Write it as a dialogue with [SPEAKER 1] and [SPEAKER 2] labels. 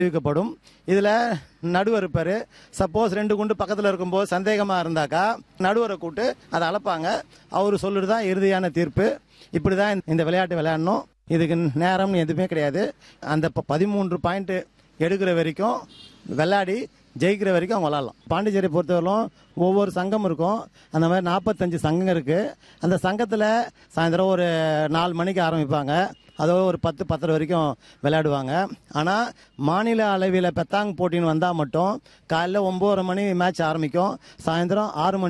[SPEAKER 1] அறிவிக்கப்படும் இதில் நடுவர் இருப்பார் சப்போஸ் ரெண்டு குண்டு பக்கத்தில் இருக்கும்போது சந்தேகமாக இருந்தாக்கா நடுவரை கூட்டு அதை அளப்பாங்க அவர் சொல்லுறது தான் இறுதியான தீர்ப்பு இப்படி தான் இந்த விளையாட்டு விளையாடணும் இதுக்கு நேரம் எதுவுமே கிடையாது அந்த ப- பதிமூன்று பாயிண்ட் எடுக்கிற வரைக்கும் விளையாடி ஜெயிக்கிற வரைக்கும் அவங்க விளாட்லாம் பாண்டிச்சேரி பொறுத்தவரையிலும் ஒவ்வொரு சங்கம் இருக்கும் அந்த மாதிரி நாற்பத்தஞ்சு சங்கம் இருக்குது அந்த சங்கத்தில் சாயந்தரம் ஒரு நாலு மணிக்கு ஆரம்பிப்பாங்க அதோ ஒரு பத்து பத்தரை வரைக்கும் விளையாடுவாங்க ஆனால் மாநில அளவில் பெத்தாங் போட்டின்னு வந்தால் மட்டும் காலைல ஒம்பது மணி மேட்ச் ஆரம்பிக்கும் சாயந்தரம் ஆறு மணி